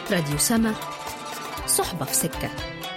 راديو سما صحبة في سكة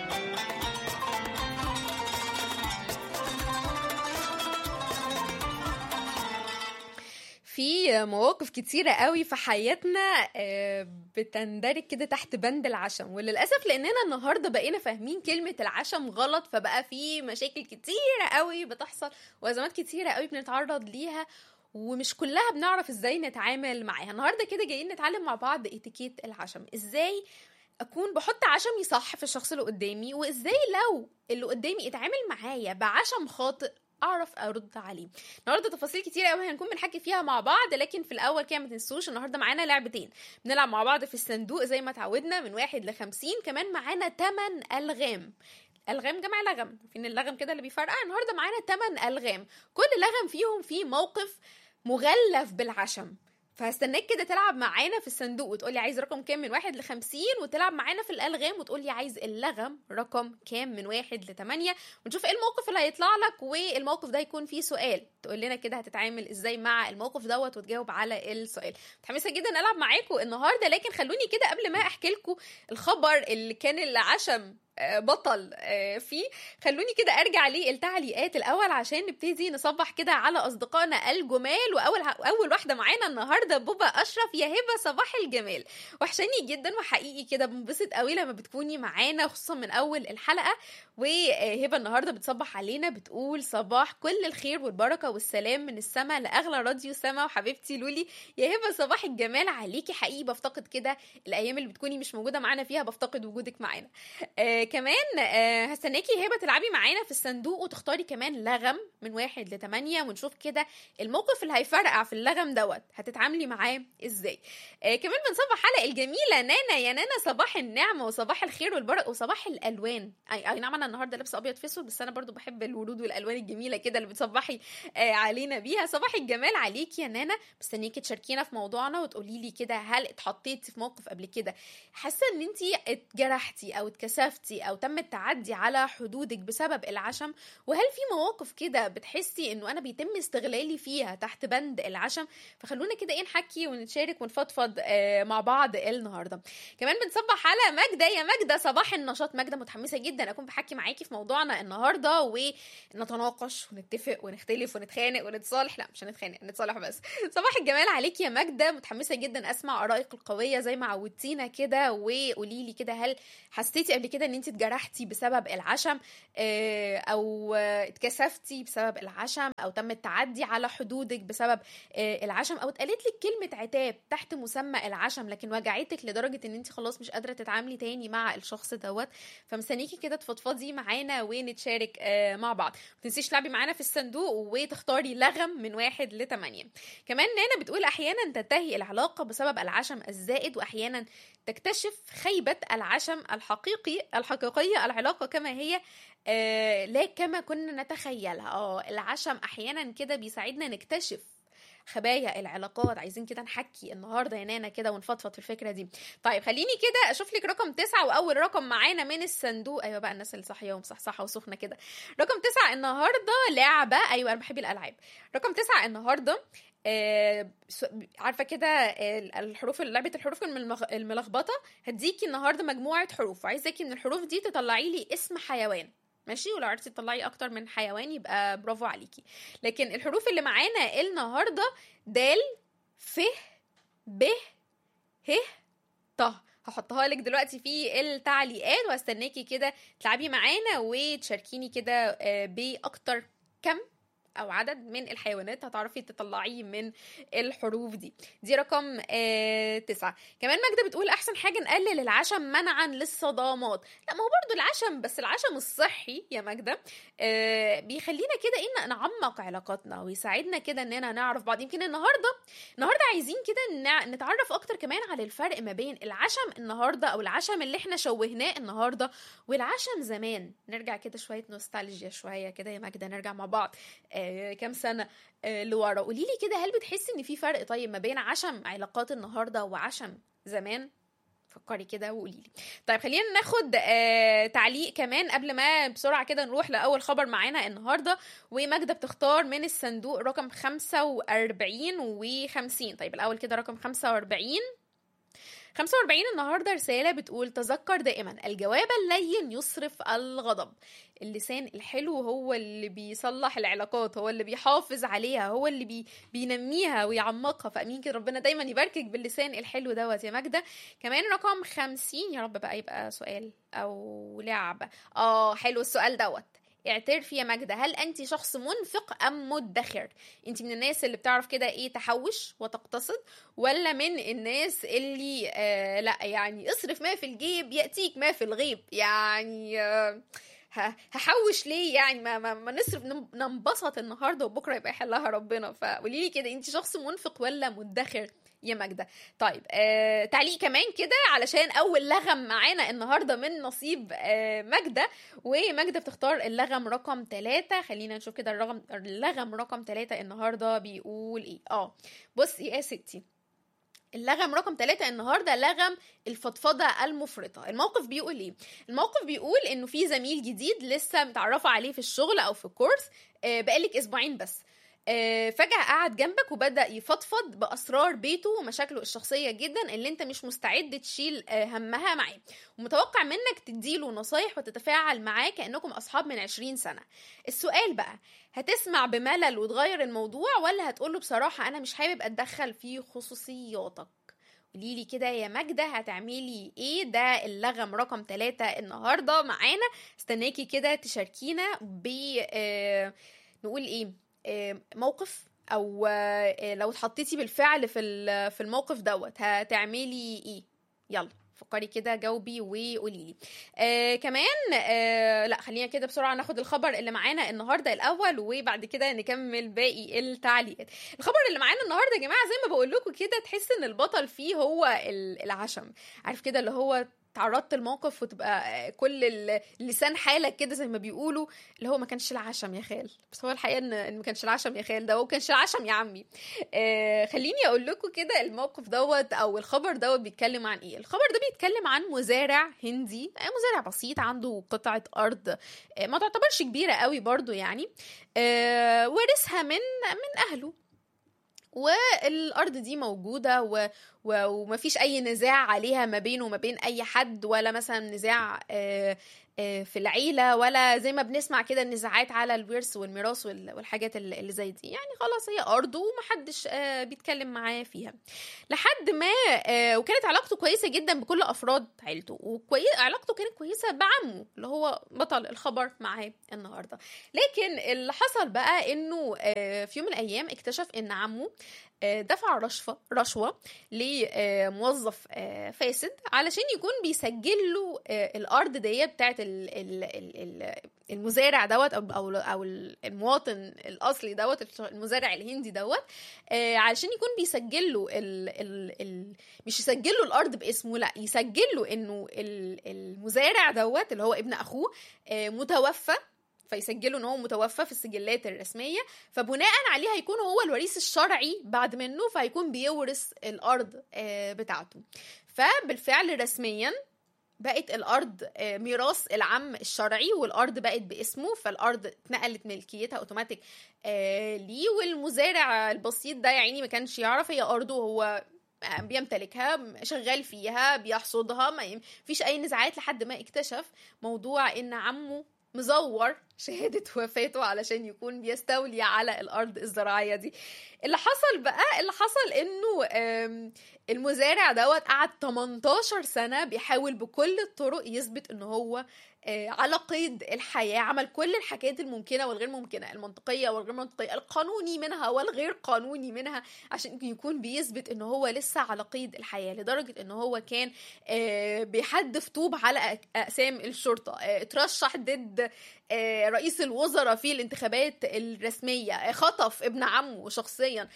في مواقف كتيرة قوي في حياتنا آه، بتندرج كده تحت بند العشم وللأسف لأننا النهاردة بقينا فاهمين كلمة العشم غلط فبقى في مشاكل كتيرة قوي بتحصل وأزمات كتيرة قوي بنتعرض ليها ومش كلها بنعرف ازاي نتعامل معاها النهارده كده جايين نتعلم مع بعض اتيكيت العشم ازاي اكون بحط عشمي صح في الشخص اللي قدامي وازاي لو اللي قدامي اتعامل معايا بعشم خاطئ اعرف ارد عليه النهارده تفاصيل كتير قوي هنكون بنحكي فيها مع بعض لكن في الاول كده ما تنسوش النهارده معانا لعبتين بنلعب مع بعض في الصندوق زي ما اتعودنا من واحد لخمسين كمان معانا تمن الغام الغام جمع لغم فين اللغم كده اللي بيفرقع النهارده معانا تمن الغام كل لغم فيهم فيه موقف مغلف بالعشم فهستناك كده تلعب معانا في الصندوق وتقولي عايز رقم كام من واحد لخمسين وتلعب معانا في الألغام وتقولي عايز اللغم رقم كام من واحد لتمانية ونشوف ايه الموقف اللي هيطلع لك والموقف ده يكون فيه سؤال تقول لنا كده هتتعامل ازاي مع الموقف دوت وتجاوب على السؤال متحمسة جدا ألعب معاكم النهاردة لكن خلوني كده قبل ما أحكي لكم الخبر اللي كان العشم آه، بطل آه، فيه خلوني كده ارجع للتعليقات الاول عشان نبتدي نصبح كده على اصدقائنا الجمال واول اول واحده معانا النهارده بوبا اشرف يا هبه صباح الجمال وحشاني جدا وحقيقي كده بنبسط قوي لما بتكوني معانا خصوصا من اول الحلقه وهبه النهارده بتصبح علينا بتقول صباح كل الخير والبركه والسلام من السما لاغلى راديو سما وحبيبتي لولي يا هبه صباح الجمال عليكي حقيقي بفتقد كده الايام اللي بتكوني مش موجوده معانا فيها بفتقد وجودك معانا آه كمان آه هستناكي هبه تلعبي معانا في الصندوق وتختاري كمان لغم من واحد لتمانية ونشوف كده الموقف اللي هيفرقع في اللغم دوت هتتعاملي معاه ازاي آه كمان بنصبح حلقه الجميله نانا يا نانا صباح النعمه وصباح الخير والبركه وصباح الالوان اي اي نعم انا النهارده لابسه ابيض في اسود بس انا برضو بحب الورود والالوان الجميله كده اللي بتصبحي آه علينا بيها صباح الجمال عليكي يا نانا مستنيكي تشاركينا في موضوعنا وتقولي لي كده هل اتحطيتي في موقف قبل كده حاسه ان انت اتجرحتي او اتكسفتي او تم التعدي على حدودك بسبب العشم وهل في مواقف كده بتحسي انه انا بيتم استغلالي فيها تحت بند العشم فخلونا كده ايه نحكي ونتشارك ونفضفض آه مع بعض النهارده كمان بنصبح على ماجده يا ماجده صباح النشاط ماجده متحمسه جدا اكون بحكي معاكي في موضوعنا النهارده ونتناقش ونتفق ونختلف ونتخانق ونتصالح لا مش هنتخانق نتصالح بس صباح الجمال عليكي يا ماجده متحمسه جدا اسمع ارائك القويه زي ما عودتينا كده وقولي لي كده هل حسيتي قبل كده ان انت اتجرحتي بسبب العشم آه، او آه، اتكسفتي بسبب العشم او تم التعدي على حدودك بسبب آه، العشم او اتقالت لك كلمه عتاب تحت مسمى العشم لكن وجعتك لدرجه ان انت خلاص مش قادره تتعاملي تاني مع الشخص دوت فمستنيكي كده تفضفضي معانا ونتشارك آه، مع بعض ما تنسيش تلعبي معانا في الصندوق وتختاري لغم من واحد لثمانية كمان نانا بتقول احيانا تنتهي العلاقه بسبب العشم الزائد واحيانا تكتشف خيبه العشم الحقيقي الحقيقيه العلاقه كما هي آه لا كما كنا نتخيلها اه العشم احيانا كده بيساعدنا نكتشف خبايا العلاقات عايزين كده نحكي النهارده يا نانا كده ونفضفض في الفكره دي طيب خليني كده اشوف لك رقم تسعة واول رقم معانا من الصندوق ايوه بقى الناس اللي صاحيه ومصحصحه وسخنه كده رقم تسعة النهارده لعبه ايوه انا بحب الالعاب رقم تسعة النهارده آه س- عارفه كده آه، الحروف لعبه الحروف الملغ- الملخبطه هديكي النهارده مجموعه حروف وعايزاكي من الحروف دي تطلعي لي اسم حيوان ماشي ولو عرفتي تطلعي اكتر من حيوان يبقى برافو عليكي لكن الحروف اللي معانا النهارده دال ف ب ه ط هحطها لك دلوقتي في التعليقات واستناكي كده تلعبي معانا وتشاركيني كده آه، باكتر كم او عدد من الحيوانات هتعرفي تطلعيه من الحروف دي دي رقم آه تسعة كمان ماجدة بتقول احسن حاجة نقلل العشم منعا للصدامات لا ما هو برضو العشم بس العشم الصحي يا ماجدة آه بيخلينا كده ان نعمق علاقاتنا ويساعدنا كده اننا نعرف بعض يمكن النهارده النهارده عايزين كده نع- نتعرف اكتر كمان على الفرق ما بين العشم النهارده او العشم اللي احنا شوهناه النهارده والعشم زمان نرجع كده شويه نوستالجيا شويه كده يا ماجدة نرجع مع بعض آه كام سنه آه لورا قولي لي كده هل بتحسي ان في فرق طيب ما بين عشم علاقات النهارده وعشم زمان فكري كده وقولي لي طيب خلينا ناخد آه تعليق كمان قبل ما بسرعه كده نروح لاول خبر معانا النهارده وماجده بتختار من الصندوق رقم 45 و50 طيب الاول كده رقم 45 45 النهارده رساله بتقول تذكر دائما الجواب اللين يصرف الغضب اللسان الحلو هو اللي بيصلح العلاقات هو اللي بيحافظ عليها هو اللي بي بينميها ويعمقها فامين كده ربنا دايما يباركك باللسان الحلو دوت يا ماجده كمان رقم 50 يا رب بقى يبقى سؤال او لعبه اه حلو السؤال دوت اعترفي يا ماجدة هل انت شخص منفق ام مدخر انت من الناس اللي بتعرف كده ايه تحوش وتقتصد ولا من الناس اللي آه لا يعني اصرف ما في الجيب ياتيك ما في الغيب يعني آه ه- هحوش ليه يعني ما, ما, ما نصرف نم- ننبسط النهارده وبكره يبقى يحلها ربنا فقولي لي كده انت شخص منفق ولا مدخر يا ماجدة طيب آه تعليق كمان كده علشان اول لغم معانا النهارده من نصيب آه ماجدة وماجدة بتختار اللغم رقم ثلاثة خلينا نشوف كده الرقم اللغم رقم ثلاثة النهارده بيقول ايه اه بصي يا ستي اللغم رقم ثلاثة النهاردة لغم الفضفضة المفرطة الموقف بيقول ايه الموقف بيقول انه في زميل جديد لسه متعرفة عليه في الشغل او في الكورس آه، بقالك اسبوعين بس آه، فجأة قعد جنبك وبدأ يفضفض بأسرار بيته ومشاكله الشخصية جدا اللي انت مش مستعد تشيل آه، همها معاه ومتوقع منك تديله نصايح وتتفاعل معاه كأنكم أصحاب من 20 سنة السؤال بقى هتسمع بملل وتغير الموضوع ولا هتقوله بصراحة أنا مش حابب أتدخل في خصوصياتك قوليلي كده يا ماجدة هتعملي ايه ده اللغم رقم ثلاثة النهاردة معانا استناكي كده تشاركينا ب آه، نقول ايه آه، موقف او آه، لو اتحطيتي بالفعل في ال- في الموقف دوت هتعملي ايه يلا فكري كده جاوبي وقولي لي آه كمان آه لا خلينا كده بسرعه ناخد الخبر اللي معانا النهارده الاول وبعد كده نكمل باقي التعليقات الخبر اللي معانا النهارده يا جماعه زي ما بقول لكم كده تحس ان البطل فيه هو ال- العشم عارف كده اللي هو تعرضت الموقف وتبقى كل ال- لسان حالك كده زي ما بيقولوا اللي هو ما كانش العشم يا خال بس هو الحقيقه ان إن ما كانش العشم يا خال ده هو كانش العشم يا عمي آه خليني اقول لكم كده الموقف دوت او الخبر دوت بيتكلم عن ايه الخبر ده بيتكلم عن مزارع هندي آه مزارع بسيط عنده قطعه ارض آه ما تعتبرش كبيره قوي برضو يعني آه ورثها من من اهله والارض دي موجوده و... و... ومفيش اي نزاع عليها ما بينه وما بين اي حد ولا مثلا نزاع آه، آه، في العيله ولا زي ما بنسمع كده النزاعات على الورث والميراث وال- والحاجات اللي اللي زي دي يعني خلاص هي ارضه ومحدش آه، بيتكلم معاه فيها لحد ما آه، وكانت علاقته كويسه جدا بكل افراد عيلته وكويس علاقته كانت كويسه بعمه اللي هو بطل الخبر معاه النهارده لكن اللي حصل بقى انه آه، في يوم من الايام اكتشف ان عمه آه، دفع رشوه رشوه لموظف آه، فاسد علشان يكون بيسجل له آه، الارض دي بتاعت ال- ال- ال- ال- المزارع دوت او او او المواطن الاصلي دوت المزارع الهندي دوت آه، علشان يكون بيسجل له ال ال ال مش يسجل له الارض باسمه لا يسجل له انه ال- المزارع دوت اللي هو ابن اخوه آه، متوفى فيسجلوا ان هو متوفى في السجلات الرسميه فبناء عليه هيكون هو الوريث الشرعي بعد منه فهيكون بيورث الارض آه، بتاعته فبالفعل رسميا بقت الارض آه، ميراث العم الشرعي والارض بقت باسمه فالارض اتنقلت ملكيتها اوتوماتيك آه، ليه والمزارع البسيط ده يا عيني ما كانش يعرف هي ارضه هو آه، بيمتلكها شغال فيها بيحصدها ما فيش اي نزاعات لحد ما اكتشف موضوع ان عمه مزور شهادة وفاته علشان يكون بيستولي على الأرض الزراعية دي اللي حصل بقى اللي حصل إنه آم، المزارع دوت قعد 18 سنة بيحاول بكل الطرق يثبت إن هو آه، على قيد الحياة عمل كل الحاجات الممكنة والغير ممكنة المنطقية والغير منطقية القانوني منها والغير قانوني منها عشان يكون بيثبت إن هو لسه على قيد الحياة لدرجة إن هو كان آه، بيحدف طوب على أك- أقسام الشرطة آه، اترشح ضد آه، رئيس الوزراء في الانتخابات الرسمية آه، خطف ابن عمه شخصيا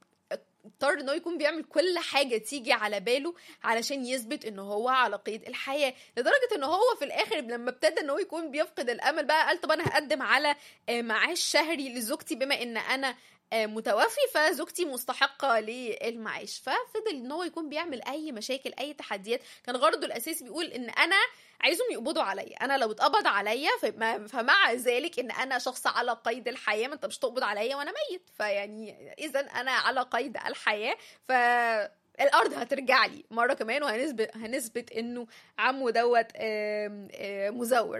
اضطر ان هو يكون بيعمل كل حاجه تيجي على باله علشان يثبت ان هو على قيد الحياه لدرجه ان هو في الاخر لما ابتدى ان هو يكون بيفقد الامل بقى قال طب انا هقدم على آه، معاش شهري لزوجتي بما ان انا آه، متوفي فزوجتي مستحقه للمعاش ففضل ان هو يكون بيعمل اي مشاكل اي تحديات كان غرضه الاساسي بيقول ان انا عايزهم يقبضوا عليا انا لو اتقبض عليا فما- فمع ذلك ان انا شخص على قيد الحياه ما انت مش تقبض عليا وانا ميت فيعني اذا انا على قيد الحياه ف الارض هترجع لي مره كمان وهنثبت هنثبت انه عمو دوت آم، آم، مزور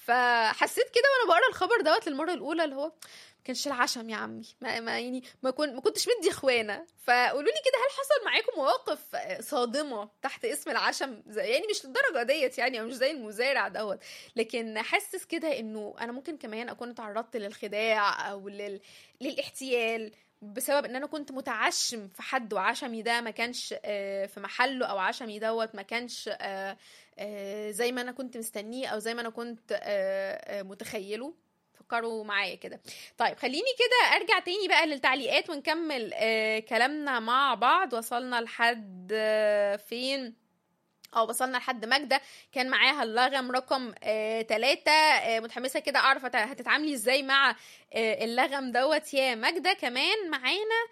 فحسيت كده وانا بقرا الخبر دوت للمره الاولى اللي هو ما كانش العشم يا عمي ما, ما يعني ما, كن ما كنتش مدي اخوانا فقولوا لي كده هل حصل معاكم مواقف آه، صادمه تحت اسم العشم زي يعني مش للدرجه ديت يعني او مش زي المزارع دوت لكن حاسس كده انه انا ممكن كمان اكون تعرضت للخداع او لل... للاحتيال بسبب ان انا كنت متعشم في حد وعشمي ده ما كانش آه، في محله او عشمي دوت ما كانش آه، آه، زي ما انا كنت مستنيه او زي ما انا كنت آه، آه، متخيله فكروا معايا كده طيب خليني كده ارجع تاني بقى للتعليقات ونكمل آه كلامنا مع بعض وصلنا لحد آه فين اه وصلنا لحد ماجدة كان معاها اللغم رقم آه تلاتة آه متحمسة كده اعرف هت- هتتعاملي ازاي مع آه اللغم دوت يا ماجدة كمان معانا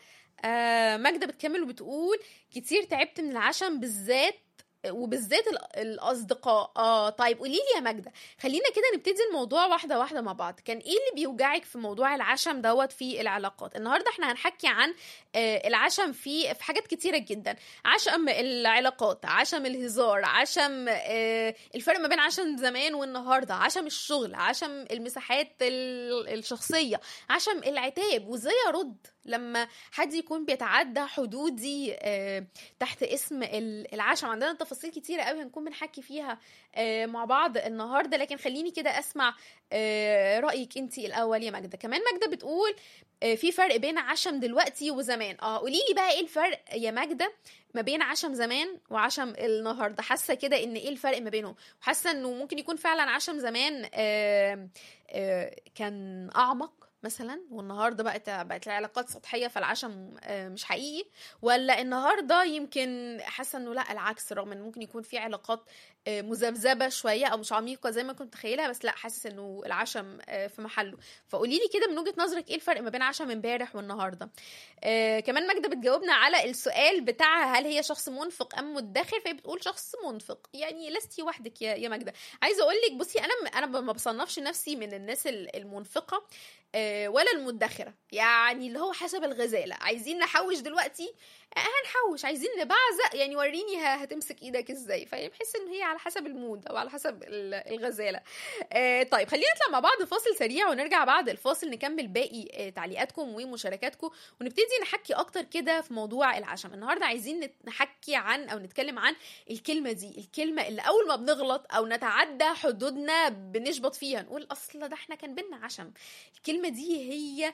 آه ماجدة بتكمل وبتقول كتير تعبت من العشم بالذات وبالذات ال- الاصدقاء اه طيب قولي لي يا ماجده خلينا كده نبتدي الموضوع واحده واحده مع بعض كان ايه اللي بيوجعك في موضوع العشم دوت في العلاقات النهارده احنا هنحكي عن آه العشم في في حاجات كتيره جدا عشم العلاقات عشم الهزار عشم آه الفرق ما بين عشم زمان والنهارده عشم الشغل عشم المساحات ال- الشخصيه عشم العتاب وازاي ارد لما حد يكون بيتعدى حدودي آه تحت اسم ال- العشم عندنا تفاصيل كتيرة قوي هنكون بنحكي فيها آه، مع بعض النهاردة لكن خليني كده أسمع آه، رأيك انتي الأول يا ماجدة كمان ماجدة بتقول آه، في فرق بين عشم دلوقتي وزمان اه قولي لي بقى ايه الفرق يا ماجدة ما بين عشم زمان وعشم النهارده حاسه كده ان ايه الفرق ما بينهم وحاسه انه ممكن يكون فعلا عشم زمان آه، آه، كان اعمق مثلا والنهارده بقت بقت العلاقات سطحيه فالعشم آه، مش حقيقي ولا النهارده يمكن حاسه انه لا العكس رغم ان ممكن يكون في علاقات آه، مذبذبه شويه او مش عميقه زي ما كنت متخيلها بس لا حاسس انه العشم آه، في محله فقولي لي كده من وجهه نظرك ايه الفرق ما بين عشم امبارح والنهارده آه، كمان ماجده بتجاوبنا على السؤال بتاعها هل هي شخص منفق ام مدخر فهي بتقول شخص منفق يعني لستي وحدك يا يا ماجده عايزه اقول لك بصي انا انا ما بصنفش نفسي من الناس ال- المنفقه آه، ولا المدخره يعني اللي هو حسب الغزاله عايزين نحوش دلوقتي آه، هنحوش عايزين نبعزق يعني وريني ه- هتمسك ايدك ازاي فهي بحس ان هي على حسب المود او على حسب ال- الغزاله آه، طيب خلينا نطلع مع بعض فاصل سريع ونرجع بعد الفاصل نكمل باقي آه، تعليقاتكم ومشاركاتكم ونبتدي نحكي اكتر كده في موضوع العشم النهارده عايزين نت- نحكي عن او نتكلم عن الكلمه دي الكلمه اللي اول ما بنغلط او نتعدى حدودنا بنشبط فيها نقول اصل ده احنا كان بينا عشم الكلمه دي هي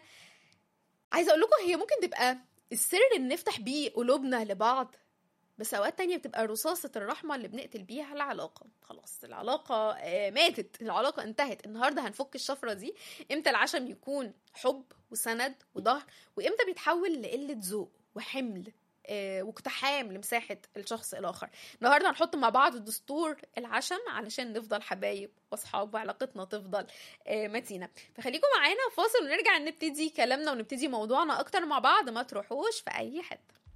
عايزه اقول لكم هي ممكن تبقى السر اللي نفتح بيه قلوبنا لبعض بس اوقات تانية بتبقى رصاصة الرحمة اللي بنقتل بيها العلاقة خلاص العلاقة آه، ماتت العلاقة انتهت النهاردة هنفك الشفرة دي امتى العشم يكون حب وسند وظهر وامتى بيتحول لقلة ذوق وحمل آه، واقتحام لمساحة الشخص الآخر النهاردة هنحط مع بعض دستور العشم علشان نفضل حبايب واصحاب وعلاقتنا تفضل آه، متينة فخليكم معانا فاصل ونرجع نبتدي كلامنا ونبتدي موضوعنا أكتر مع بعض ما تروحوش في أي حتة